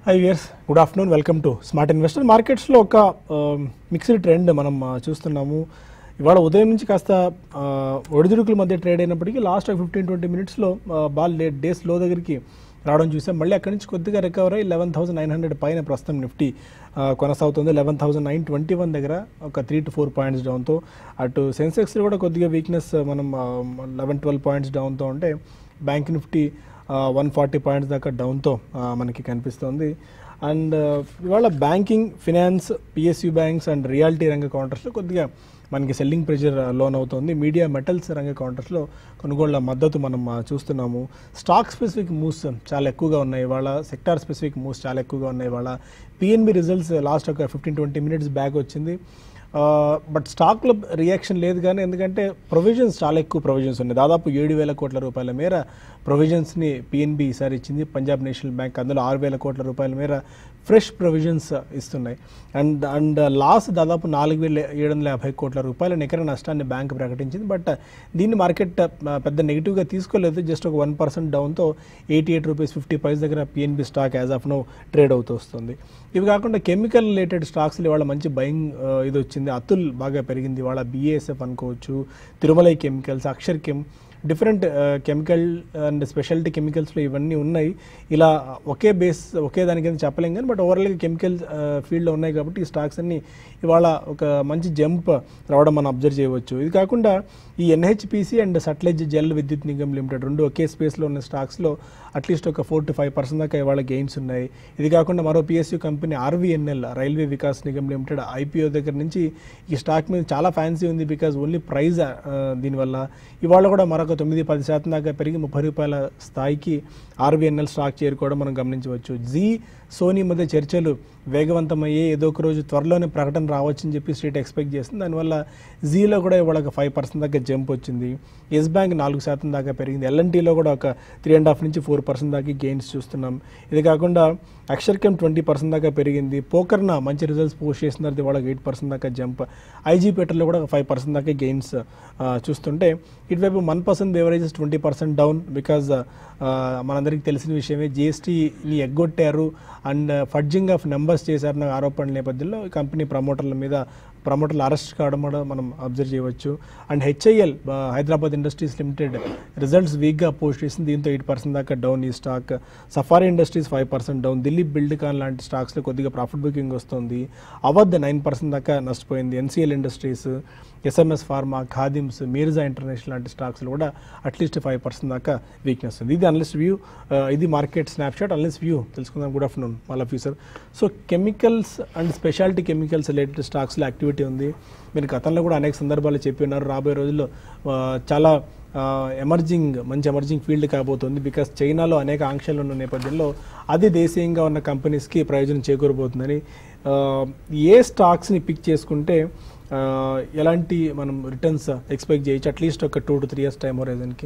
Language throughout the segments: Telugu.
High viewers good afternoon welcome to smart investor మార్కెట్స్లో ఒక మిక్స్డ్ ట్రెండ్ మనం ఆ, చూస్తున్నాము ఇవాళ ఉదయం నుంచి కాస్త ఆ, ఒడిదుడుకుల మధ్య ట్రేడ్ అయినప్పటికీ లాస్ట్ ఫిఫ్టీన్ ట్వంటీ మినిట్స్లో బాల్ లేట్ డేస్ లో దగ్గరికి రావడం చూసాం మళ్ళీ అక్కడి నుంచి కొద్దిగా రికవర్ అయ్యి లెవెన్ థౌసండ్ నైన్ హండ్రెడ్ పైన ప్రస్తుతం నిఫ్టీ ఆ, కొనసాగుతుంది eleven thousand nine twenty one దగ్గర ఒక త్రీ టు ఫోర్ పాయింట్స్ డౌన్తో అటు సెన్సెక్స్ కూడా కొద్దిగా వీక్నెస్ మనం లెవెన్ ట్వెల్వ్ పాయింట్స్ డౌన్తో ఉంటే bank Nifty one forty points దాకా డౌన్తో మనకి కనిపిస్తుంది అండ్ ఇవాళ banking finance PSU banks and realty రంగ కౌంటర్స్లో కొద్దిగా మనకి సెల్లింగ్ ప్రెషర్ లోన్ అవుతుంది మీడియా మెటల్స్ రంగ కౌంటర్స్లో కొనుగోళ్ల మద్దతు మనం ఆ, చూస్తున్నాము స్టాక్ స్పెసిఫిక్ మూవ్స్ చాలా ఎక్కువగా ఉన్నాయి ఇవాళ సెక్టార్ స్పెసిఫిక్ మూవ్స్ చాలా ఎక్కువగా ఉన్నాయి ఇవాళ పిఎన్బి రిజల్ట్స్ లాస్ట్ ఒక ఫిఫ్టీన్ ట్వంటీ మినిట్స్ బ్యాక్ వచ్చింది బట్ స్టాక్లో రియాక్షన్ లేదు కానీ ఎందుకంటే ప్రొవిజన్స్ చాలా ఎక్కువ ప్రొవిజన్స్ ఉన్నాయి దాదాపు ఏడు వేల కోట్ల రూపాయల మేర ప్రొవిజన్స్ని పిఎన్బి ఈసారి ఇచ్చింది పంజాబ్ నేషనల్ బ్యాంక్ అందులో ఆరు వేల కోట్ల రూపాయల మేర ఫ్రెష్ ప్రొవిజన్స్ ఇస్తున్నాయి అండ్ అండ్ లాస్ దాదాపు నాలుగు వేల ఏడు వందల యాభై కోట్ల రూపాయల నికర నష్టాన్ని బ్యాంక్ ప్రకటించింది బట్ దీన్ని మార్కెట్ ఆ, పెద్ద నెగిటివ్గా తీసుకోలేదు జస్ట్ ఒక వన్ పర్సెంట్ డౌన్తో eighty eight rupees fifty paise దగ్గర PNB stock as of now trade అవుతూ వస్తుంది ఇవి కాకుండా కెమికల్ రిలేటెడ్ స్టాక్స్లో ఇవాళ మంచి బయింగ్ ఇది వచ్చింది అతుల్ బాగా పెరిగింది ఇవాళ బిఏఎస్ఎఫ్ అనుకోవచ్చు Tirumalai chemicals Akshar chem different chemical and speciality కెమికల్స్లో ఇవన్నీ ఉన్నాయి ఇలా ఒకే బేస్ ఒకే దాని కింద చెప్పలేం కానీ బట్ ఓవరాల్గా కెమికల్ ఫీల్డ్లో ఉన్నాయి కాబట్టి ఈ స్టాక్స్ అన్ని ఇవాళ ఒక మంచి జంప్ రావడం మనం అబ్జర్వ్ చేయవచ్చు ఇది కాకుండా ఈ ఎన్హెచ్పిసి అండ్ సట్లెజ్ జల్ విద్యుత్ నిగమ్ లిమిటెడ్ రెండు ఒకే స్పేస్లో ఉన్న స్టాక్స్లో అట్లీస్ట్ ఒక ఫోర్ టు ఫైవ్ పర్సెంట్ దాకా ఇవాళ గెయిన్స్ ఉన్నాయి ఇది కాకుండా మరో PSU company RVNL railway Vikas Nigam limited IPO దగ్గర నుంచి ఈ స్టాక్ మీద చాలా ఫ్యాన్సీ ఉంది బికాజ్ ఓన్లీ ప్రైజ్ దీనివల్ల ఇవాళ కూడా మరొక తొమ్మిది పది శాతం దాకా పెరిగి ముప్పై రూపాయల స్థాయికి ఆర్వీఎన్ఎల్ స్టాక్ చేరుకోవడం మనం గమనించవచ్చు జీ సోనీ మధ్య చర్చలు వేగవంతమయ్యే ఏదో ఒక రోజు త్వరలోనే ప్రకటన రావచ్చని చెప్పి స్ట్రీట్ ఎక్స్పెక్ట్ చేస్తుంది దానివల్ల జీలో కూడా ఇవాళ ఒక ఫైవ్ పర్సెంట్ దాకా జంప్ వచ్చింది ఎస్ బ్యాంక్ నాలుగు శాతం దాకా పెరిగింది ఎల్ఎన్టీలో కూడా ఒక త్రీ అండ్ హాఫ్ నుంచి ఫోర్ పర్సెంట్ దాకా గెయిన్స్ చూస్తున్నాం ఇది కాకుండా అక్షర్కెమ్ ట్వంటీ పర్సెంట్ దాకా పెరిగింది పోకర్న మంచి రిజల్ట్స్ పోస్ట్ చేసిన తర్వాత ఇవాళ ఎయిట్ పర్సెంట్ దాకా జంప్ ఐజీ పెట్రోల్లో కూడా ఫైవ్ పర్సెంట్ దాకా గెయిన్స్ చూస్తుంటే ఇటువైపు one percent beverages twenty percent down because మనందరికీ తెలిసిన విషయమే జిఎస్టీని ఎగ్గొట్టారు అండ్ ఫడ్జింగ్ ఆఫ్ నెంబర్స్ చేశారన్న ఆరోపణల నేపథ్యంలో ఈ కంపెనీ ప్రమోటర్ల మీద ప్రమోటర్లు అరెస్ట్ కావడం కూడా మనం అబ్జర్వ్ చేయవచ్చు and HIL Hyderabad industries limited results వీక్గా పోస్ట్ చేసింది దీంతో ఎయిట్ పర్సెంట్ దాకా డౌన్ ఈ stock Safari industries five percent down Delhi Buildcon లాంటి స్టాక్స్లో కొద్దిగా ప్రాఫిట్ బుకింగ్ వస్తుంది అవధ్ నైన్ పర్సెంట్ దాకా నష్టపోయింది NCL industries SMS pharma Khadims Mirza international లాంటి స్టాక్స్లో కూడా అట్లీస్ట్ ఫైవ్ పర్సెంట్ దాకా వీక్నెస్ ఉంది ఇది అనలిస్ట్ వ్యూ ఇది మార్కెట్ స్నాప్షాట్ అనలిస్ట్ వ్యూ తెలుసుకుందాం గుడ్ ఆఫ్టర్నూన్ మళ్ళీ future so chemicals and speciality chemicals related స్టాక్స్లో యాక్టివిటీ ఉంది మీరు గతంలో కూడా అనేక సందర్భాలు చెప్పి ఉన్నారు రాబోయే రోజుల్లో ఆ, చాలా ఎమర్జింగ్ మంచి ఎమర్జింగ్ ఫీల్డ్ కాబోతుంది బికాస్ చైనాలో అనేక ఆంక్షలు ఉన్న నేపథ్యంలో అది దేశీయంగా ఉన్న కంపెనీస్కి ప్రయోజనం చేకూరబోతుందని ఆ, ఏ స్టాక్స్ని పిక్ చేసుకుంటే ఆ, ఎలాంటి మనం రిటర్న్స్ ఎక్స్పెక్ట్ చేయొచ్చు అట్లీస్ట్ ఒక two to three years time హోరైజన్కి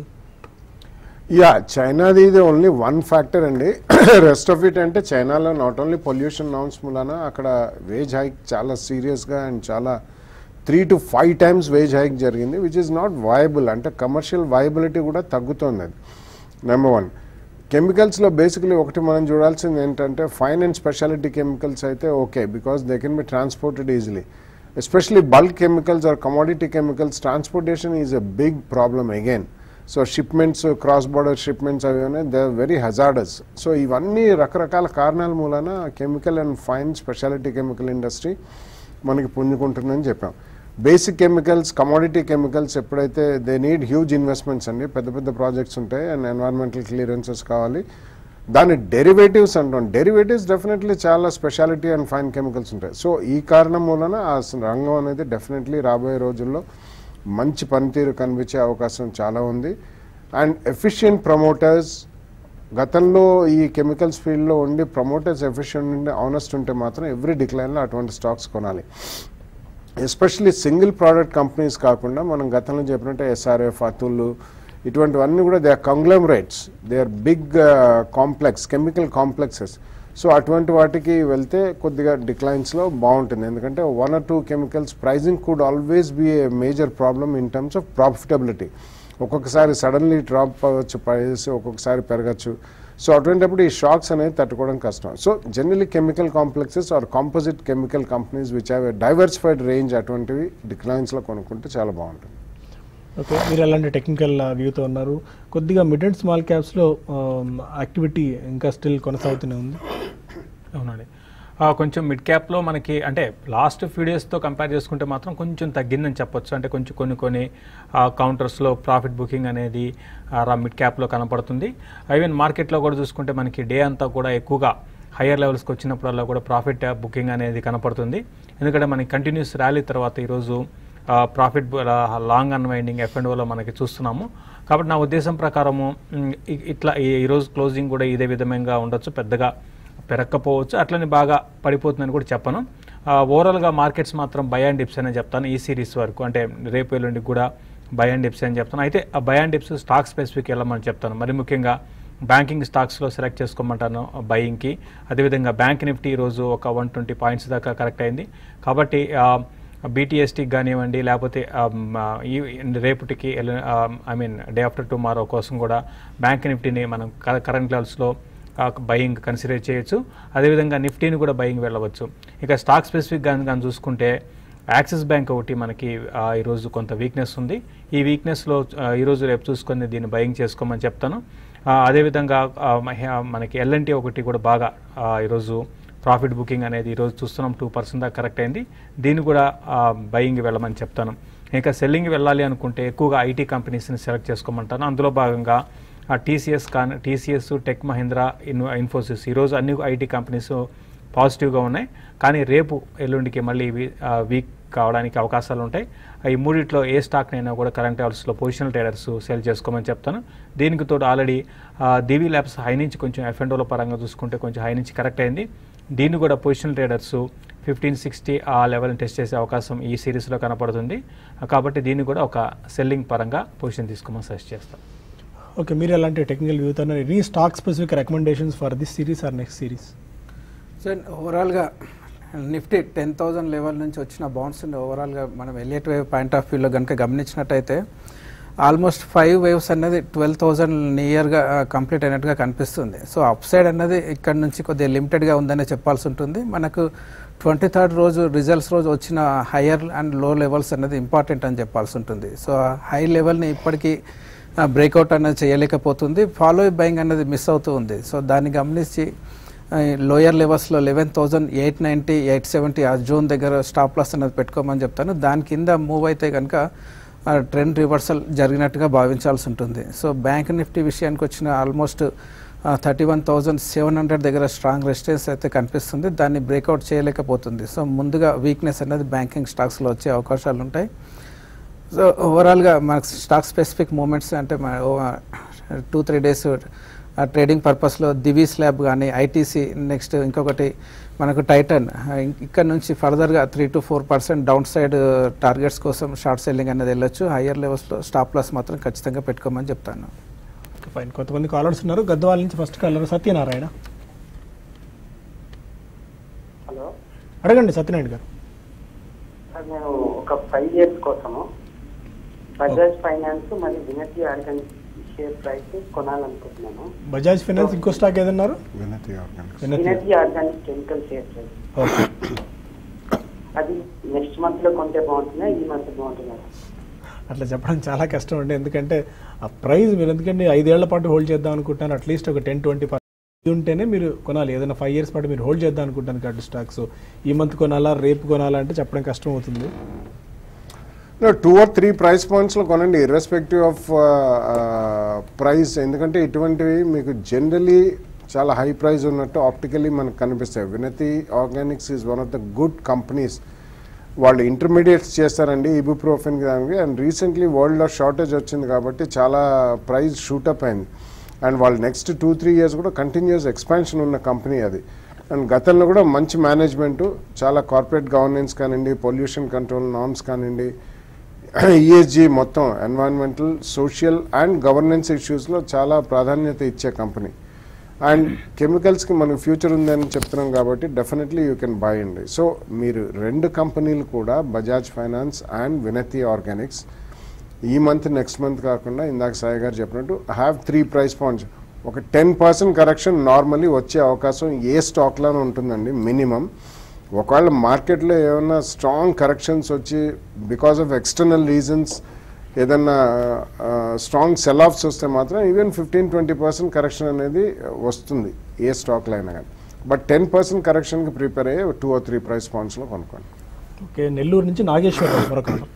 యా చైనాది ఇది ఓన్లీ వన్ ఫ్యాక్టర్ అండి రెస్ట్ ఆఫ్ ఇట్ అంటే చైనాలో నాట్ ఓన్లీ పొల్యూషన్ నామ్స్ మూలాన అక్కడ వేజ్ హైక్ చాలా సీరియస్గా అండ్ చాలా three to five times wage hike జరిగింది విచ్ ఇస్ నాట్ వయబుల్ అంటే కమర్షియల్ వయబిలిటీ కూడా తగ్గుతోంది అది నెంబర్ వన్ కెమికల్స్లో బేసికలీ ఒకటి మనం చూడాల్సింది ఏంటంటే ఫైన్ అండ్ స్పెషాలిటీ కెమికల్స్ అయితే okay because they can be transported easily especially bulk chemicals are commodity chemicals transportation is a big problem again so shipments cross border shipments అవి ఉన్నాయి దే వెరీ హజార్డస్ సో ఇవన్నీ రకరకాల కారణాల మూలన chemical and fine speciality chemical industry మనకి పుంజుకుంటుందని చెప్పాం బేసిక్ కెమికల్స్ కమోడిటీ కెమికల్స్ ఎప్పుడైతే దే నీడ్ హ్యూజ్ ఇన్వెస్ట్మెంట్స్ అండి పెద్ద పెద్ద ప్రాజెక్ట్స్ ఉంటాయి అండ్ ఎన్వైర్న్మెంటల్ క్లియరెన్సెస్ కావాలి దాని డెరివేటివ్స్ అంటాం డెరివేటివ్స్ డెఫినెట్లీ చాలా స్పెషాలిటీ అండ్ ఫైన్ కెమికల్స్ ఉంటాయి సో ఈ కారణం మూలన ఆ రంగం అనేది డెఫినెట్లీ రాబోయే రోజుల్లో మంచి పనితీరు కనిపించే అవకాశం చాలా ఉంది అండ్ ఎఫిషియెంట్ ప్రమోటర్స్ గతంలో ఈ కెమికల్స్ ఫీల్డ్లో ఉండి ప్రమోటర్స్ ఎఫిషియెంట్ ఉండి ఆనెస్ట్ ఉంటే మాత్రం ఎవ్రీ డిక్లైన్లో అటువంటి స్టాక్స్ కొనాలి ఎస్పెషలీ సింగిల్ ప్రోడక్ట్ కంపెనీస్ కాకుండా మనం గతంలో చెప్పినట్టే ఎస్ఆర్ఎఫ్ అతుల్ ఇటువంటివన్నీ కూడా they are conglomerates they are big complex chemical complexes so అటువంటి వాటికి వెళ్తే కొద్దిగా డిక్లైన్స్లో బాగుంటుంది ఎందుకంటే one or two chemicals pricing could always be a major problem in terms of profitability ఒక్కొక్కసారి సడన్లీ డ్రాప్ అవ్వచ్చు ప్రైస్ ఒక్కొక్కసారి పెరగచ్చు సో అటువంటిప్పుడు ఈ షాక్స్ అనేది తట్టుకోవడం కష్టం so generally chemical complexes are composite chemical companies which have a diversified range అటువంటివి డిక్లైన్స్లో కొనుక్కుంటే చాలా బాగుంటుంది ఓకే మీరు ఎలాంటి టెక్నికల్ వ్యూతో ఉన్నారు కొద్దిగా మిడ్ అండ్ స్మాల్ క్యాప్స్లో యాక్టివిటీ ఇంకా స్టిల్ కొనసాగుతూనే ఉంది అవునండి ఆ, కొంచెం మిడ్ క్యాప్లో మనకి అంటే లాస్ట్ ఫ్యూ డేస్తో కంపేర్ చేసుకుంటే మాత్రం కొంచెం తగ్గిందని చెప్పొచ్చు అంటే కొంచెం కొన్ని కొన్ని కౌంటర్స్లో ప్రాఫిట్ బుకింగ్ అనేది ఆ, రా మిడ్ క్యాప్లో కనపడుతుంది ఈవెన్ మార్కెట్లో కూడా చూసుకుంటే మనకి డే అంతా కూడా ఎక్కువగా హయ్యర్ లెవెల్స్కి వచ్చినప్పుడల్లా కూడా ప్రాఫిట్ బుకింగ్ అనేది కనపడుతుంది ఎందుకంటే మనకి కంటిన్యూస్ ర్యాలీ తర్వాత ఈరోజు profit long unwinding F and ఓలో మనకి చూస్తున్నాము కాబట్టి నా ఉద్దేశం ప్రకారము మ్, ఇ- ఇట్లా ఈ- ఈరోజు క్లోజింగ్ కూడా ఇదే విధంగా ఉండొచ్చు పెద్దగా పెరగకపోవచ్చు అట్లనే బాగా పడిపోతుందని కూడా చెప్పను ఆ, ఓవరాల్గా మార్కెట్స్ మాత్రం బై అండ్ డిప్స్ అనే చెప్తాను ఈ సిరీస్ వరకు అంటే రేపు ఎల్లుండి కూడా బై అండ్ డిప్స్ అని చెప్తాను అయితే ఆ buy and dips stock specific వెళ్ళమని చెప్తాను మరి ముఖ్యంగా బ్యాంకింగ్ స్టాక్స్లో సెలెక్ట్ చేసుకోమంటాను బయింగ్కి అదేవిధంగా బ్యాంక్ నిఫ్టీ ఈరోజు ఒక వన్ ట్వంటీ పాయింట్స్ దాకా కరెక్ట్ అయింది కాబట్టి బీటీఎస్టీకి కానివ్వండి లేకపోతే ఆ, మ, ఈ రేపటికి I mean day after tomorrow కోసం కూడా బ్యాంక్ నిఫ్టీని మనం కరెంట్ లెవెల్స్లో బయింగ్ కన్సిడర్ చేయొచ్చు అదేవిధంగా నిఫ్టీని కూడా బయింగ్ వెళ్ళవచ్చు ఇక స్టాక్ స్పెసిఫిక్ కానీ కానీ చూసుకుంటే యాక్సిస్ బ్యాంక్ ఒకటి మనకి ఆ, ఈరోజు కొంత వీక్నెస్ ఉంది ఈ వీక్నెస్లో ఈరోజు రేపు చూసుకొని దీన్ని బయింగ్ చేసుకోమని చెప్తాను ఆ, అదేవిధంగా ఆ, మహ- మనకి ఎల్ఎన్టీ ఒకటి కూడా బాగా ఆ, ఈరోజు ప్రాఫిట్ బుకింగ్ అనేది ఈరోజు చూస్తున్నాం టూ పర్సెంట్ దాకా కరెక్ట్ అయింది దీన్ని కూడా బయింగ్ వెళ్ళమని చెప్తాను ఇంకా సెల్లింగ్ వెళ్ళాలి అనుకుంటే ఎక్కువగా ఐటీ కంపెనీస్ని సెలెక్ట్ చేసుకోమంటాను అందులో భాగంగా టీసీఎస్ కానీ TCS tech Mahindra in Infosys ఈరోజు అన్ని ఐటీ కంపెనీస్ పాజిటివ్గా ఉన్నాయి కానీ రేపు ఎల్లుండికి మళ్ళీ ఇవి వీక్ కావడానికి అవకాశాలు ఉంటాయి ఈ మూడిట్లో ఏ స్టాక్నైనా కూడా కరెంట్ అవర్స్లో పొజిషనల్ ట్రేడర్స్ సెల్ చేసుకోమని చెప్తాను దీనికి తోడు ఆల్రెడీ దివి ల్యాబ్స్ హై నుంచి కొంచెం ఎఫ్ అండ్ ఓల పరంగా చూసుకుంటే కొంచెం హై నుంచి కరెక్ట్ అయింది దీన్ని కూడా పొజిషనల్ ట్రేడర్స్ ఫిఫ్టీన్ సిక్స్టీ ఆ లెవెల్ని టెస్ట్ చేసే అవకాశం ఈ సిరీస్లో కనపడుతుంది కాబట్టి దీన్ని కూడా ఒక సెల్లింగ్ పరంగా పొజిషన్ తీసుకోమని సజెస్ట్ చేస్తాను ఓకే మీరు ఎలాంటి టెక్నికల్ వ్యూతో ఉన్నారు any stock specific recommendations for this series or next series so ఓవరాల్గా నిఫ్టీ టెన్ థౌజండ్ లెవెల్ నుంచి వచ్చిన బాండ్స్ ఓవరాల్గా మనం ఎలియట్ వేవ్ పాయింట్ ఆఫ్ వ్యూలో కనుక గమనించినట్టయితే ఆల్మోస్ట్ ఫైవ్ వేవ్స్ అన్నది ట్వెల్వ్ థౌజండ్ నియర్గా కంప్లీట్ అయినట్టుగా కనిపిస్తుంది సో అప్ సైడ్ అన్నది ఇక్కడ నుంచి కొద్దిగా లిమిటెడ్గా ఉందనే చెప్పాల్సి ఉంటుంది మనకు ట్వంటీ థర్డ్ రోజు రిజల్ట్స్ రోజు వచ్చిన హయ్యర్ అండ్ లో లెవెల్స్ అన్నది ఇంపార్టెంట్ అని చెప్పాల్సి ఉంటుంది సో హై లెవెల్ని ఇప్పటికీ బ్రేక్అవుట్ అనేది చేయలేకపోతుంది ఫాలో బయింగ్ అనేది మిస్ అవుతూ ఉంది సో దాన్ని గమనించి లోయర్ లెవెల్స్లో eleven thousand eight ninety eight seventy ఆ జోన్ దగ్గర స్టాప్ లాస్ అనేది పెట్టుకోమని చెప్తాను దాని కింద మూవ్ అయితే కనుక ట్రెండ్ రివర్సల్ జరిగినట్టుగా భావించాల్సి ఉంటుంది సో బ్యాంక్ నిఫ్టీ విషయానికి వచ్చిన almost thirty one thousand seven hundred దగ్గర స్ట్రాంగ్ రెసిస్టెన్స్ అయితే కనిపిస్తుంది దాన్ని బ్రేక్అవుట్ చేయలేకపోతుంది సో ముందుగా వీక్నెస్ అనేది బ్యాంకింగ్ స్టాక్స్లో వచ్చే అవకాశాలు ఉంటాయి సో ఓవరాల్గా మనకు స్టాక్ స్పెసిఫిక్ మూమెంట్స్ అంటే టూ త్రీ డేస్ ట్రేడింగ్ పర్పస్లో దివీ స్లాబ్ కానీ ఐటీసీ నెక్స్ట్ ఇంకొకటి మనకు టైటన్ ఇక్కడ నుంచి ఫర్దర్గా three to four percent down side targets కోసం షార్ట్ సెల్లింగ్ అనేది వెళ్ళొచ్చు హయ్యర్ లెవెల్స్లో స్టాప్ లాస్ మాత్రం ఖచ్చితంగా పెట్టుకోమని చెప్తాను ఓకే ఫైన్ కొంతమంది కాలర్స్ ఉన్నారు గద్వాల నుంచి ఫస్ట్ కాలర్ సత్యనారాయణ హలో అడగండి సత్యనారాయణ గారు సార్ నేను ఒక ఫైవ్ ఇయర్స్ కోసము బజాజ్ ఫైనాన్స్ మరియు వినతి ఆర్గానిక్ షేర్ ప్రైస్ కొనాలనుకుంటున్నాను బజాజ్ ఫైనాన్స్ ఇంకో స్టాక్ ఏదన్నారు Vinati organics Vinati Vinati organic chemical share price okay అది నెక్స్ట్ మంత్ లో కొంటే బాగుంటుందా ఈ మంత్ బాగుంటుందా అట్లా చెప్పడం చాలా కష్టం అండి ఎందుకంటే ఆ ప్రైస్ మీరు ఎందుకంటే ఐదేళ్ల పాటు హోల్డ్ చేద్దాం అనుకుంటున్నారు అట్లీస్ట్ ఒక టెన్ ట్వంటీ పర్సెంట్ ఉంటేనే మీరు కొనాలి ఏదైనా ఫైవ్ ఇయర్స్ పాటు మీరు హోల్డ్ చేద్దాం అనుకుంటాను కాబట్టి స్టాక్స్ ఈ మంత్ కొనాలా రేపు కొనాలా అంటే చెప్పడం కష్టం అవుతుంది టూ ఆర్ త్రీ ప్రైస్ పాయింట్స్లో కొనండి ఇర్రెస్పెక్టివ్ ఆఫ్ ప్రైస్ ఎందుకంటే ఇటువంటివి మీకు జనరలీ చాలా హై ప్రైస్ ఉన్నట్టు ఆప్టికలీ మనకు కనిపిస్తాయి Vinati organics is one of the good companies వాళ్ళు ఇంటర్మీడియట్స్ చేస్తారండి ఇబుప్రోఫెన్ దానికి అండ్ రీసెంట్లీ వరల్డ్లో షార్టేజ్ వచ్చింది కాబట్టి చాలా ప్రైస్ షూటప్ అయింది అండ్ వాళ్ళు నెక్స్ట్ టూ త్రీ ఇయర్స్ కూడా కంటిన్యూస్ ఎక్స్పాన్షన్ ఉన్న కంపెనీ అది అండ్ గతంలో కూడా మంచి మేనేజ్మెంట్ చాలా కార్పొరేట్ గవర్నెన్స్ కానివ్వండి పొల్యూషన్ కంట్రోల్ నార్మ్స్ కానివ్వండి ఈఎస్జీ మొత్తం ఎన్వైరన్మెంటల్ సోషల్ అండ్ గవర్నెన్స్ ఇష్యూస్లో చాలా ప్రాధాన్యత ఇచ్చే కంపెనీ అండ్ కెమికల్స్కి మనకు ఫ్యూచర్ ఉందని చెప్తున్నాం కాబట్టి డెఫినెట్లీ యూ కెన్ బై అండి సో మీరు రెండు కంపెనీలు కూడా Bajaj finance and Vinati organics ఈ మంత్ నెక్స్ట్ మంత్ కాకుండా ఇందాక సాయి గారు చెప్పినట్టు హ్యావ్ త్రీ ప్రైస్ పాయింట్స్ ఒక టెన్ పర్సెంట్ కరెక్షన్ నార్మల్లీ వచ్చే అవకాశం ఏ స్టాక్లోనే ఉంటుందండి మినిమం ఒకవేళ మార్కెట్లో ఏమైనా స్ట్రాంగ్ కరెక్షన్స్ వచ్చి బికాస్ ఆఫ్ ఎక్స్టర్నల్ రీజన్స్ ఏదన్నా స్ట్రాంగ్ సెల్ ఆఫ్స్ వస్తే మాత్రం even fifteen twenty percent correction అనేది వస్తుంది ఏ స్టాక్లో అయినా కానీ బట్ టెన్ పర్సెంట్ కరెక్షన్కి ప్రిపేర్ అయ్యి టూ ఆర్ త్రీ ప్రైస్ పాయింట్స్లో కొనుక్కోండి ఓకే నెల్లూరు నుంచి నాగేశ్వరరావు మరొక caller.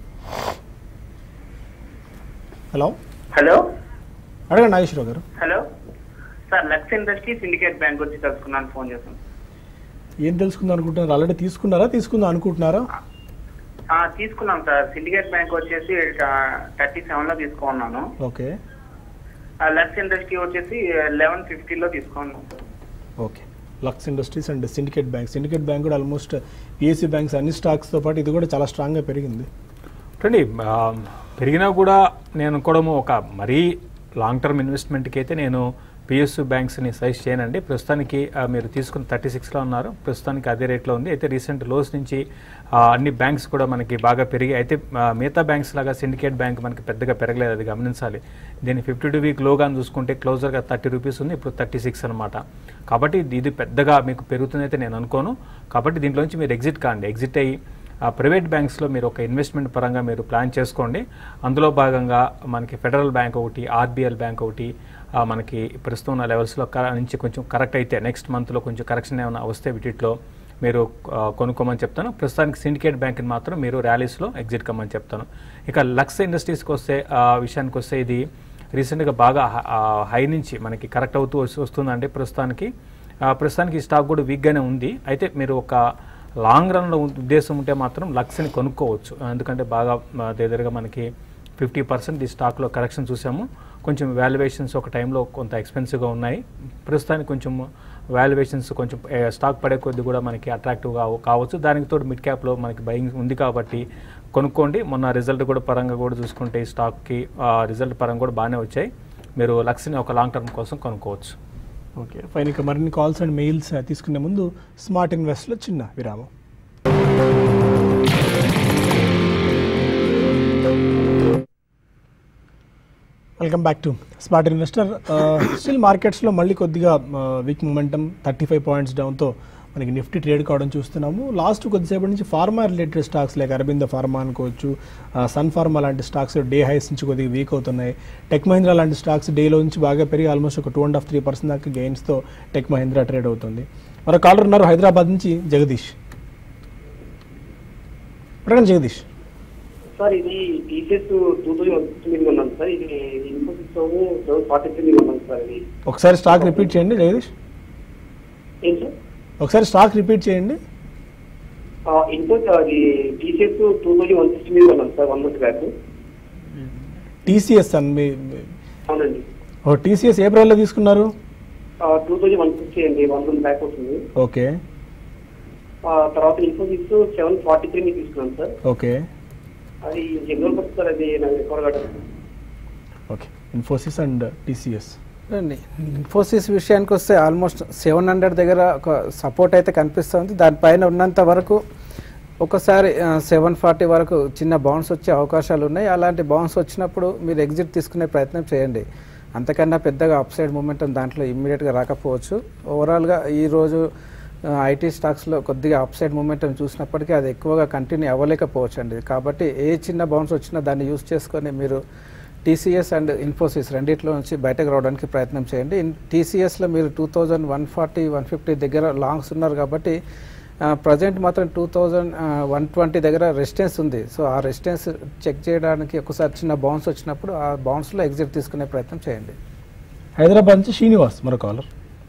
హలో హలో అడగండి Nageswararao garu hello sir Lux industry Syndicate bank వచ్చి తెలుసుకున్నాను ఫోన్ చేశాను ఏం తెలుసుకుందాం అనుకుంటున్నారు ఆల్రెడీ తీసుకున్నారా తీసుకుందాం అనుకుంటున్నారా ఆ, తీసుకున్నాం సార్ సిండికేట్ బ్యాంక్ వచ్చేసి థర్టీ సెవెన్ లో తీసుకున్నాను ఓకే ఆ, లక్స్ ఇండస్ట్రీ వచ్చేసి లెవెన్ ఫిఫ్టీలో తీసుకున్నాను sir okay Lux industries and Syndicate bank Syndicate bank కూడా ఆల్మోస్ట్ పిఎస్సి బ్యాంక్స్ అన్ని స్టాక్స్తో పాటు ఇది కూడా చాలా స్ట్రాంగ్గా పెరిగింది చూడండి ఆ, పెరిగినా కూడా నేను అనుకోవడము ఒక మరీ లాంగ్ టర్మ్ ఇన్వెస్ట్మెంట్కి అయితే నేను పిఎస్యు బ్యాంక్స్ని సజెస్ట్ చేయనండి ప్రస్తుతానికి ఆ, మీరు తీసుకున్న థర్టీ సిక్స్లో ఉన్నారు ప్రస్తుతానికి అదే రేట్లో ఉంది అయితే రీసెంట్ లోస్ నుంచి ఆ, అన్ని బ్యాంక్స్ కూడా మనకి బాగా పెరిగి అయితే ఆ, మిగతా బ్యాంక్స్ లాగా సిండికేట్ బ్యాంక్ మనకి పెద్దగా పెరగలేదు అది గమనించాలి దీన్ని ఫిఫ్టీ టూ వీక్ లోగా చూసుకుంటే క్లోజర్గా థర్టీ రూపీస్ ఉంది ఇప్పుడు థర్టీ సిక్స్ అనమాట కాబట్టి ఇది- ఇది పెద్దగా మీకు పెరుగుతుందైతే నేను అనుకోను కాబట్టి దీంట్లోంచి మీరు ఎగ్జిట్ కాండి ఎగ్జిట్ అయ్యి ఆ ప్రైవేట్ బ్యాంక్స్లో మీరు ఒక ఇన్వెస్ట్మెంట్ పరంగా మీరు ప్లాన్ చేసుకోండి అందులో భాగంగా మనకి ఫెడరల్ బ్యాంక్ ఒకటి ఆర్బీఎల్ బ్యాంక్ ఒకటి ఆ, మనకి ప్రస్తుతం ఉన్న లెవెల్స్లో నుంచి కొంచెం కరెక్ట్ అయితే నెక్స్ట్ మంత్లో కొంచెం కరెక్షన్ ఏమైనా వస్తే వీటిలో మీరు ఆ, కొనుక్కోమని చెప్తాను ప్రస్తుతానికి సిండికేట్ బ్యాంక్ని మాత్రం మీరు ర్యాలీస్లో ఎగ్జిట్ కమ్మని చెప్తాను ఇక లక్స్ ఇండస్ట్రీస్కి వస్తే ఆ విషయానికి వస్తే ఇది రీసెంట్గా బాగా హ- ఆ, హై నుంచి మనకి కరెక్ట్ అవుతూ వస్తు- వస్తుందండి ప్రస్తుతానికి ఆ, ప్రస్తుతానికి ఈ స్టాక్ కూడా వీక్గానే ఉంది అయితే మీరు ఒక లాంగ్ రన్లో ఉద్దేశం ఉంటే మాత్రం లక్స్ని కొనుక్కోవచ్చు ఎందుకంటే బాగా ఆ, దగ్గరగా మనకి ఫిఫ్టీ పర్సెంట్ ఈ స్టాక్లో కరెక్షన్ చూసాము కొంచెం వాల్యుయేషన్స్ ఒక టైంలో కొంత ఎక్స్పెన్సివ్గా ఉన్నాయి ప్రస్తుతానికి కొంచెం వాల్యుయేషన్స్ కొంచెం ఏ, స్టాక్ పడే కొద్ది కూడా మనకి అట్రాక్టివ్గా కావచ్చు దానికి తోడు మిడ్ క్యాప్లో మనకి బయింగ్ ఉంది కాబట్టి కొనుక్కోండి మొన్న రిజల్ట్ కూడా పరంగా కూడా చూసుకుంటే ఈ స్టాక్కి రిజల్ట్ పరంగా కూడా బాగానే వచ్చాయి మీరు లక్స్ని ఒక లాంగ్ టర్మ్ కోసం కొనుక్కోవచ్చు ఓకే ఫైన్ ఇక మరిన్ని కాల్స్ అండ్ మెయిల్స్ తీసుకునే ముందు స్మార్ట్ ఇన్వెస్ట్లో చిన్న విరామం welcome back to smart investor still మార్కెట్స్లో మళ్ళీ కొద్దిగా weak momentum thirty five points డౌన్తో మనకి నిఫ్టీ ట్రేడ్ కావడం చూస్తున్నాము లాస్ట్ కొద్దిసేపటి నుంచి pharma related stocks like Aurobindo pharma అనుకోవచ్చు సన్ ఫార్మా లాంటి స్టాక్స్ డే హైస్ నుంచి కొద్దిగా వీక్ అవుతున్నాయి టెక్ మహీంద్రా లాంటి స్టాక్స్ డేలో నుంచి బాగా పెరిగి ఆల్మోస్ట్ ఒక two and half three percent దాకా గెయిన్స్తో టెక్ మహీంద్రా ట్రేడ్ అవుతుంది మరో కాలర్ ఉన్నారు హైదరాబాద్ నుంచి జగదీష్ అడగండి జగదీష్ సార్ ఇది టీసీఎస్ టూ థౌజండ్ తొమ్మిది ఉన్నాను సార్ ఇది ఇన్ఫోసిస్ సెవెన్ ఫార్టీ త్రీ ఉన్నాను సార్ ఇది ఒకసారి స్టాక్ రిపీట్ చేయండి జగదీష్ ఏం సార్ ఒకసారి స్టాక్ రిపీట్ చేయండి ఇన్ఫోసిస్ అది TCS two thousand one sixty మీద ఉన్నాను sir one month back TCS అని మీ మీ- అవునండి ఓ టీసీఎస్ ఏ ప్రైస్లో తీసుకున్నారు టూ థౌజండ్ వన్ సిక్స్టీ అండి వన్ మంత్ బ్యాక్ అవుతుంది ఓకే ఆ, తర్వాత ఇన్ఫోసిస్ సెవెన్ ఫార్టీ త్రీ మీద తీసుకున్నాను సార్ ఓకే అది జనరల్ పర్పస్ సార్ అది నాకు రికవర్ కావడం ఓకే ఇన్ఫోసిస్ అండ్ టీసీఎస్ చూడండి ఇన్ఫోసిస్ విషయానికి వస్తే ఆల్మోస్ట్ సెవెన్ హండ్రెడ్ దగ్గర ఒక సపోర్ట్ అయితే కనిపిస్తుంది దానిపైన ఉన్నంత వరకు ఒకసారి సెవెన్ ఫార్టీ వరకు చిన్న బౌన్స్ వచ్చే అవకాశాలు ఉన్నాయి అలాంటి బౌన్స్ వచ్చినప్పుడు మీరు ఎగ్జిట్ తీసుకునే ప్రయత్నం చేయండి అంతకన్నా పెద్దగా అప్ సైడ్ మూమెంట్ దాంట్లో ఇమ్మీడియట్గా రాకపోవచ్చు ఓవరాల్గా ఈరోజు ఐటీ స్టాక్స్లో కొద్దిగా అప్ సైడ్ మూమెంటం చూసినప్పటికీ అది ఎక్కువగా కంటిన్యూ అవ్వలేకపోవచ్చు అండి కాబట్టి ఏ చిన్న బౌన్స్ వచ్చినా దాన్ని యూస్ చేసుకొని మీరు టీసీఎస్ అండ్ ఇన్ఫోసిస్ రెండిట్లో నుంచి బయటకు రావడానికి ప్రయత్నం చేయండి ఇన్ టీసీఎస్లో మీరు two thousand one forty one fifty దగ్గర లాంగ్స్ ఉన్నారు కాబట్టి ప్రజెంట్ మాత్రం టూ థౌజండ్ వన్ ట్వంటీ దగ్గర రెసిస్టెన్స్ ఉంది సో ఆ రెసిస్టెన్స్ చెక్ చేయడానికి ఒకసారి చిన్న బౌన్స్ వచ్చినప్పుడు ఆ బౌన్స్లో ఎగ్జిట్ తీసుకునే ప్రయత్నం చేయండి హైదరాబాద్ నుంచి శ్రీనివాస్ మరో కాలర్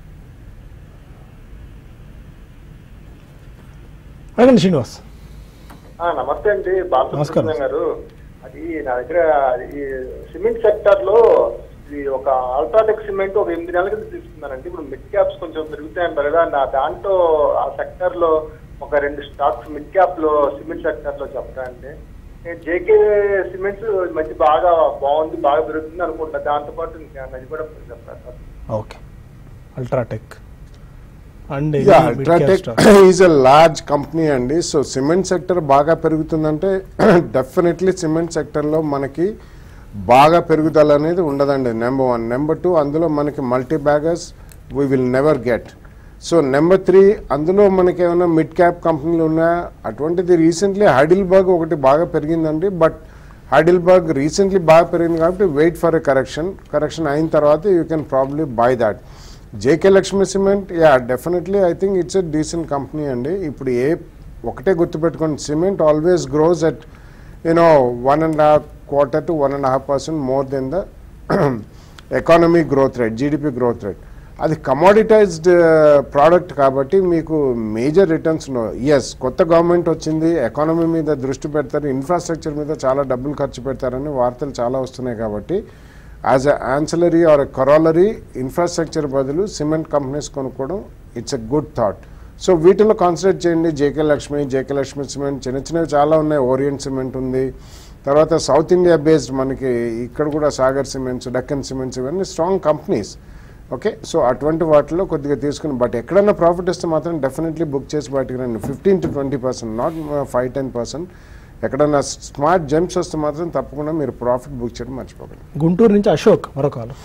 అడగండి శ్రీనివాస్ ఆ, నమస్తే అండి నమస్కారం. బాలసుబ్రహ్మణ్యం గారు అది నా దగ్గర ఈ సిమెంట్ సెక్టర్ లో ఇది ఒక అల్ట్రాటెక్ సిమెంట్ ఒక ఎనిమిది నెలల కింద తీసుకున్నానండి ఇప్పుడు మిడ్ క్యాప్స్ కొంచెం పెరుగుతాయంటారు కదా నా దాంట్లో ఆ సెక్టర్ లో ఒక రెండు స్టాక్స్ మిడ్ క్యాప్ లో సిమెంట్ సెక్టర్ లో చెప్తా అండి నేను జేకే సిమెంట్స్ మంచి బాగా బాగుంది బాగా పెరుగుతుంది అనుకుంటా దాంతో పాటు ఇంకా అది కూడా చెప్తాను sir okay UltraTech and ya UltraTech is a large company అండి సో సిమెంట్ సెక్టర్ బాగా పెరుగుతుందంటే డెఫినెట్లీ సిమెంట్ సెక్టర్లో మనకి బాగా పెరుగుదల అనేది ఉండదండి నెంబర్ వన్ నెంబర్ టూ అందులో మనకి multi baggers we will never get so number three అందులో మనకి ఏమైనా మిడ్ క్యాప్ కంపెనీలు ఉన్నాయా అటువంటిది రీసెంట్లీ హైడిల్బర్గ్ ఒకటి బాగా పెరిగిందండి బట్ హైడిల్బర్గ్ రీసెంట్లీ బాగా పెరిగింది కాబట్టి wait for a correction correction అయిన తర్వాత you can probably buy that JK Lakshmi cement ya definitely I think it's a decent company అండి ఇప్పుడు ఏ ఒకటే గుర్తుపెట్టుకోండి cement always grows at you know one and half quarter to one and half percent more than the economy growth rate GDP growth rate అది కమోడిటైజ్డ్ ప్రోడక్ట్ కాబట్టి మీకు మేజర్ రిటర్న్స్ ఎస్ కొత్త గవర్నమెంట్ వచ్చింది ఎకానమీ మీద దృష్టి పెడతారు ఇన్ఫ్రాస్ట్రక్చర్ మీద చాలా డబ్బులు ఖర్చు పెడతారని వార్తలు చాలా వస్తున్నాయి కాబట్టి as a ancillary or a corollary infrastructure బదులు సిమెంట్ కంపెనీస్ కొనుక్కోవడం it's a good thought so వీటిలో కాన్సన్ట్రేట్ చేయండి JK Lakshmi JK Lakshmi cement చిన్న చిన్నవి చాలా ఉన్నాయి ఓరియంట్ సిమెంట్ ఉంది తర్వాత సౌత్ ఇండియా బేస్డ్ మనకి ఇక్కడ కూడా సాగర్ సిమెంట్స్ డక్కన్ సిమెంట్స్ ఇవన్నీ స్ట్రాంగ్ కంపెనీస్ ఓకే సో అటువంటి వాటిలో కొద్దిగా తీసుకుని బట్ ఎక్కడైనా ప్రాఫిట్ వస్తే మాత్రం డెఫినెట్లీ బుక్ చేసి బయటకు రండి fifteen to twenty percent not five ten percent ఎక్కడైనా స్మార్ట్ జంప్స్ వస్తే మాత్రం తప్పకుండా మీరు ప్రాఫిట్ బుక్ చేయడం మర్చిపోకండి గుంటూరు నుంచి అశోక్ మరొక కాల్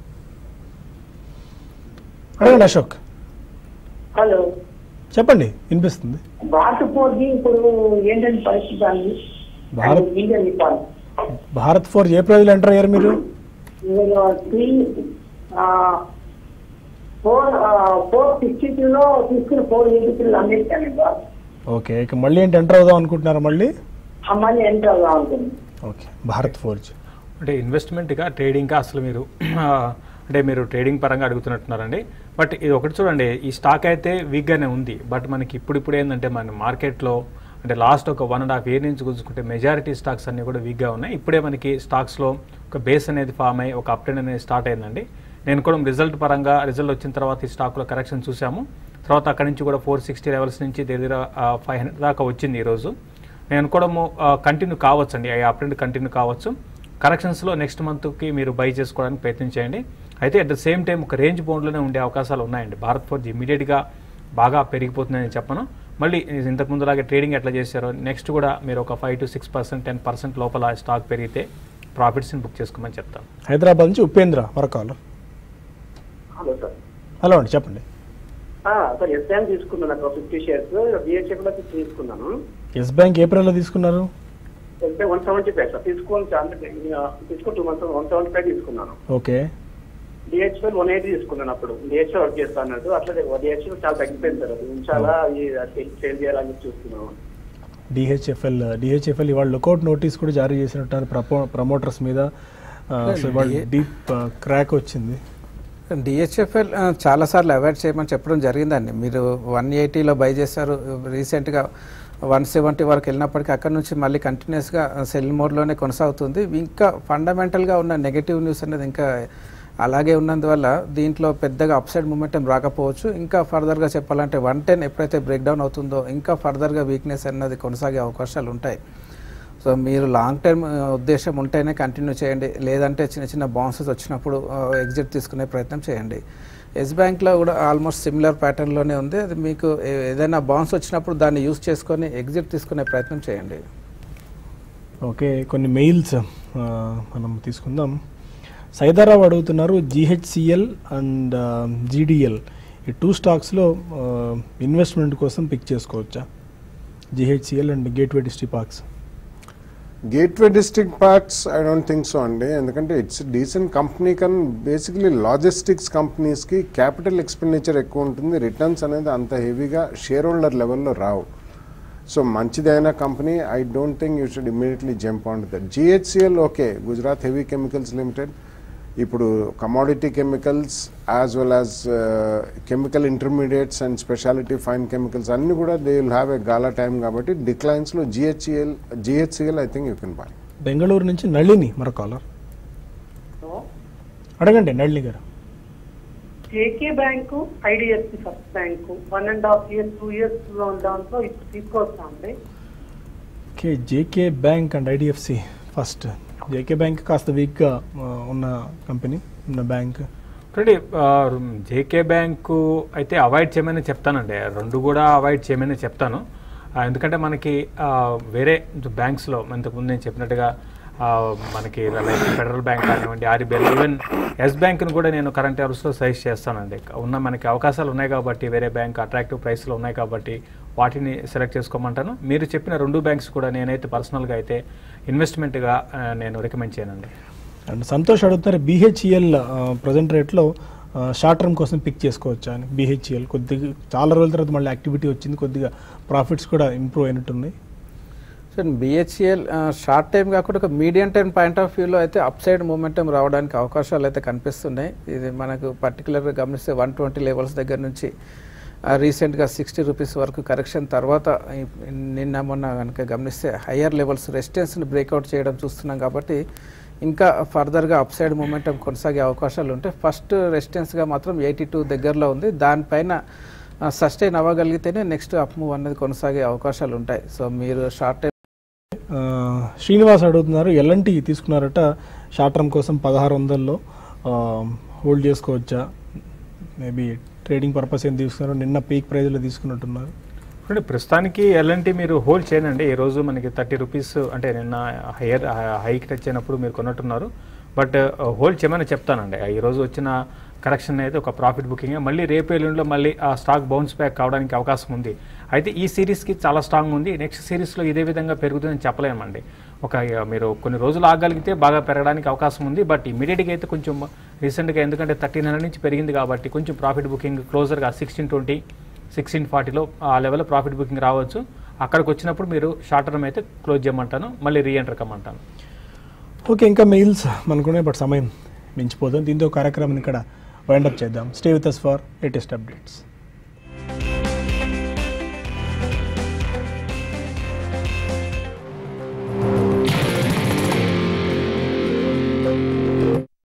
అడగండి అశోక్ హలో చెప్పండి వినిపిస్తుంది భారత్ ఫోర్జీ ఇప్పుడు ఏంటంటే పరిస్థితి అండి భారత్ ఇండియన్ నిపాల్ భారత్ ఫోర్ ఏ ప్రైజ్లో ఎంటర్ అయ్యారు మీరు త్రీ ఫోర్ ఫోర్ సిక్స్టీ త్రీలో తీసుకుని ఫోర్ ఎయిటీ త్రీలో అందిస్తాను బాస్ ఓకే ఇక మళ్ళీ ఏంటి ఎంటర్ అవుదాం అనుకుంటున్నారా మళ్ళీ మళ్ళీ ఎంటర్ అవుదాం అనుకుంది ఓకే భారత్ ఫోర్జ్ అంటే ఇన్వెస్ట్మెంట్గా ట్రేడింగ్గా అసలు మీరు అంటే మీరు ట్రేడింగ్ పరంగా అడుగుతున్నట్టున్నారండి బట్ ఇది ఒకటి చూడండి ఈ స్టాక్ అయితే వీక్గానే ఉంది బట్ మనకి ఇప్పుడు ఇప్పుడు ఏంటంటే మన మార్కెట్లో అంటే లాస్ట్ ఒక వన్ అండ్ హాఫ్ ఇయర్ నుంచి చూసుకుంటే మెజారిటీ స్టాక్స్ అన్నీ కూడా వీక్గా ఉన్నాయి ఇప్పుడే మనకి స్టాక్స్లో ఒక బేస్ అనేది ఫామ్ అయ్యి ఒక అప్టెండ్ అనేది స్టార్ట్ అయిందండి నేను కూడా రిజల్ట్ పరంగా రిజల్ట్ వచ్చిన తర్వాత ఈ స్టాక్లో కరెక్షన్ చూసాము తర్వాత అక్కడి నుంచి కూడా ఫోర్ సిక్స్టీ లెవెల్స్ నుంచి దగ్గర ఫైవ్ హండ్రెడ్ దాకా వచ్చింది ఈరోజు నేను అనుకోవడము కంటిన్యూ కావచ్చు అండి ఆ అప్టెండ్ కంటిన్యూ కావచ్చు కరెక్షన్స్లో నెక్స్ట్ మంత్కి మీరు బై చేసుకోవడానికి ప్రయత్నం చేయండి అయితే అట్ ద సేమ్ టైం ఒక రేంజ్ బౌండ్లోనే ఉండే అవకాశాలు ఉన్నాయండి భారత్ ఫోర్జ్ ఇమీడియట్గా బాగా పెరిగిపోతుందని చెప్పను మళ్ళీ ఇంతకు ముందులాగే ట్రేడింగ్ ఎట్లా చేశారో నెక్స్ట్ కూడా మీరు ఒక five to six percent ten percent లోపల స్టాక్ పెరిగితే ప్రాఫిట్స్ని బుక్ చేసుకోమని చెప్తాను హైదరాబాద్ నుంచి ఉపేంద్ర మరొక కాల్ హలో సార్ హలో అండి చెప్పండి సార్ ఎస్ఐఎం తీసుకున్నాను ఒక ఫిఫ్టీ షేర్స్ బిహెచ్ఎఫ్ లో తీసుకున్నాను ఎస్ బ్యాంక్ ఏ ప్రైజ్లో తీసుకున్నారు SI one seventy five sir తీసుకోవాలి చాలా తీసుకుని two months one seventy five తీసుకున్నాను ఓకే డిహెచ్ఎల్ వన్ ఎయిటీ తీసుకున్నాను అప్పుడు డిహెచ్ఎల్ వర్క్ చేస్తా అన్నట్టు అట్లా డిహెచ్ఎల్ చాలా తగ్గిపోయింది సార్ అది చాలా సేల్ చేయాలని చెప్పి చూస్తున్నాను డిహెచ్ఎఫ్ఎల్ డిహెచ్ఎఫ్ఎల్ ఇవాళ లుకౌట్ నోటీస్ కూడా జారీ చేసినట్టు ప్రపో ప్రమోటర్స్ మీద ఆ, సో ఇవాళ డీప్ క్రాక్ వచ్చింది డిహెచ్ఎఫ్ఎల్ చాలాసార్లు అవాయిడ్ చేయమని చెప్పడం జరిగిందండి మీరు వన్ ఎయిటీలో బై చేశారు రీసెంట్గా వన్ సెవెంటీ వరకు వెళ్ళినప్పటికీ అక్కడ నుంచి మళ్ళీ కంటిన్యూస్గా సెల్ మోడ్లోనే కొనసాగుతుంది ఇంకా ఫండమెంటల్గా ఉన్న నెగటివ్ న్యూస్ అనేది ఇంకా అలాగే ఉన్నందువల్ల దీంట్లో పెద్దగా అప్సైడ్ మూమెంటం రాకపోవచ్చు ఇంకా ఫర్దర్గా చెప్పాలంటే వన్ టెన్ ఎప్పుడైతే బ్రేక్ డౌన్ అవుతుందో ఇంకా ఫర్దర్గా వీక్నెస్ అన్నది కొనసాగే అవకాశాలు ఉంటాయి సో మీరు లాంగ్ టర్మ్ ఉద్దేశం ఉంటేనే కంటిన్యూ చేయండి లేదంటే చిన్న చిన్న బౌన్సెస్ వచ్చినప్పుడు ఎగ్జిట్ తీసుకునే ప్రయత్నం చేయండి ఎస్ బ్యాంక్లో కూడా ఆల్మోస్ట్ సిమిలర్ ప్యాటర్న్లోనే ఉంది అది మీకు ఏ- ఏదైనా బౌన్స్ వచ్చినప్పుడు దాన్ని యూస్ చేసుకొని ఎగ్జిట్ తీసుకునే ప్రయత్నం చేయండి ఓకే కొన్ని మెయిల్స్ ఆ, మనం తీసుకుందాం సైదారావు అడుగుతున్నారు జిహెచ్సిఎల్ అండ్ జీడిఎల్ ఈ టూ స్టాక్స్లో ఇన్వెస్ట్మెంట్ కోసం పిక్ చేసుకోవచ్చా GHCL and gateway district parks gateway district parts I don't think so అండి ఎందుకంటే ఇట్స్ డీసెంట్ కంపెనీ కానీ బేసిక్లీ లాజిస్టిక్స్ కంపెనీస్కి క్యాపిటల్ ఎక్స్పెండిచర్ ఎక్కువ ఉంటుంది రిటర్న్స్ అనేది అంత హెవీగా షేర్ హోల్డర్ లెవెల్లో రావు సో మంచిదైన company I don't think you should immediately jump on that GHCL okay Gujarat heavy chemicals limited ఇప్పుడు commodity chemicals as well as chemical intermediates and speciality fine chemicals అన్ని కూడా they will have a gala time కాబట్టి డిక్లైన్స్లో GHCL GHCL I think you can buy Bengaluru నుంచి నళిని మరో కాలర్ అడగండి Nalini garu JK bank IDFC first bank one and half years two years లో దాంట్లో ఇప్పుడు తీసుకొస్తాండి okay JK bank and IDFC first JK bank కాస్త వీక్గా ఉన్న కంపెనీ ఉన్న బ్యాంక్ చూడండి జేకే బ్యాంకు అయితే అవాయిడ్ చేయమని చెప్తానండి రెండు కూడా అవాయిడ్ చేయమని చెప్తాను ఆ, ఎందుకంటే మనకి ఆ, వేరే బ్యాంక్స్లో ఇంతకుముందు నేను చెప్పినట్టుగా ఆ, మనకి లైక్ ఫెడరల్ బ్యాంక్ కానివ్వండి ఆర్బీఐ ఈవెన్ ఎస్ బ్యాంక్ను కూడా నేను కరెంట్ అవర్స్లో సజెస్ట్ చేస్తానండి ఉన్న మనకి అవకాశాలు ఉన్నాయి కాబట్టి వేరే బ్యాంక్ అట్రాక్టివ్ ప్రైస్లో ఉన్నాయి కాబట్టి వాటిని సెలెక్ట్ చేసుకోమంటాను మీరు చెప్పిన రెండు బ్యాంక్స్ కూడా నేనైతే పర్సనల్గా అయితే ఇన్వెస్ట్మెంట్గా ఆ, నేను రికమెండ్ చేయనండి అండ్ సంతోష్ అడుగుతున్నారు బీహెచ్ఈఎల్ ప్రజెంట్ రేట్లో షార్ట్ టర్మ్ కోసం పిక్ చేసుకోవచ్చా అని బీహెచ్ఈఎల్ కొద్దిగా చాలా రోజుల తర్వాత మళ్ళీ యాక్టివిటీ వచ్చింది కొద్దిగా ప్రాఫిట్స్ కూడా ఇంప్రూవ్ అయినట్టున్నాయి సో బిహెచ్ఎల్ షార్ట్ టైం కాకుండా ఒక మీడియం టైం పాయింట్ ఆఫ్ వ్యూలో అయితే అప్ సైడ్ మూమెంటం రావడానికి అవకాశాలు అయితే కనిపిస్తున్నాయి ఇది మనకు పర్టికులర్గా గమనిస్తే వన్ ట్వంటీ లెవెల్స్ దగ్గర నుంచి రీసెంట్గా సిక్స్టీ రూపీస్ వరకు కరెక్షన్ తర్వాత ఈ- నిన్న మొన్న కనుక గమనిస్తే హయ్యర్ లెవెల్స్ రెసిస్టెన్స్ని బ్రేక్అవుట్ చేయడం చూస్తున్నాం కాబట్టి ఇంకా ఫర్దర్గా అప్ సైడ్ మూమెంటం కొనసాగే అవకాశాలు ఉంటాయి ఫస్ట్ రెసిస్టెన్స్గా మాత్రం ఎయిటీ టూ దగ్గరలో ఉంది దానిపైన సస్టైన్ అవ్వగలిగితేనే నెక్స్ట్ అప్ మూవ్ అనేది కొనసాగే అవకాశాలు ఉంటాయి సో మీరు షార్ట్ టైం ఆ, శ్రీనివాస్ అడుగుతున్నారు ఎల్ఎన్టీ తీసుకున్నారట షార్ట్ టర్మ్ కోసం పదహారు వందల్లో హోల్డ్ చేసుకోవచ్చా మేబీ ట్రేడింగ్ పర్పస్ ఏం తీసుకున్నారు నిన్న పీక్ ప్రైజ్లో తీసుకున్నట్టున్నారు చూడండి ప్రస్తుతానికి ఎల్ఎన్టీ మీరు హోల్డ్ చేయనండి ఈ రోజు మనకి థర్టీ రూపీస్ అంటే నిన్న హైయర్ హైక్ టచ్ అయినప్పుడు మీరు కొన్నట్టున్నారు బట్ హోల్డ్ చేయమని చెప్తానండి ఈ రోజు వచ్చిన కరెక్షన్ అయితే ఒక ప్రాఫిట్ బుకింగ్ మళ్ళీ రేపు ఎల్లుండిలో మళ్ళీ ఆ స్టాక్ బౌన్స్ బ్యాక్ కావడానికి అవకాశం ఉంది అయితే ఈ సిరీస్కి చాలా స్ట్రాంగ్ ఉంది నెక్స్ట్ సిరీస్లో ఇదే విధంగా పెరుగుతుందని చెప్పలేమండి ఒక ఇక మీరు కొన్ని రోజులు ఆగలిగితే బాగా పెరగడానికి అవకాశం ఉంది బట్ ఇమీడియట్గా అయితే కొంచెం రీసెంట్గా ఎందుకంటే థర్టీన్ హండ్రెడ్ నుంచి పెరిగింది కాబట్టి కొంచెం ప్రాఫిట్ బుకింగ్ క్లోజర్గా సిక్స్టీన్ ట్వంటీ సిక్స్టీన్ ఫార్టీలో ఆ లెవెల్లో ప్రాఫిట్ బుకింగ్ రావచ్చు అక్కడికి వచ్చినప్పుడు మీరు షార్ట్ టర్మ్ అయితే క్లోజ్ చేయమంటాను మళ్ళీ రీఎంటర్ కమ్మంటాను ఓకే ఇంకా మెయిల్స్ మనకునే బట్ సమయం మించిపోతుంది దీంతో కార్యక్రమం ఇక్కడ వైండప్ చేద్దాం stay with us for latest updates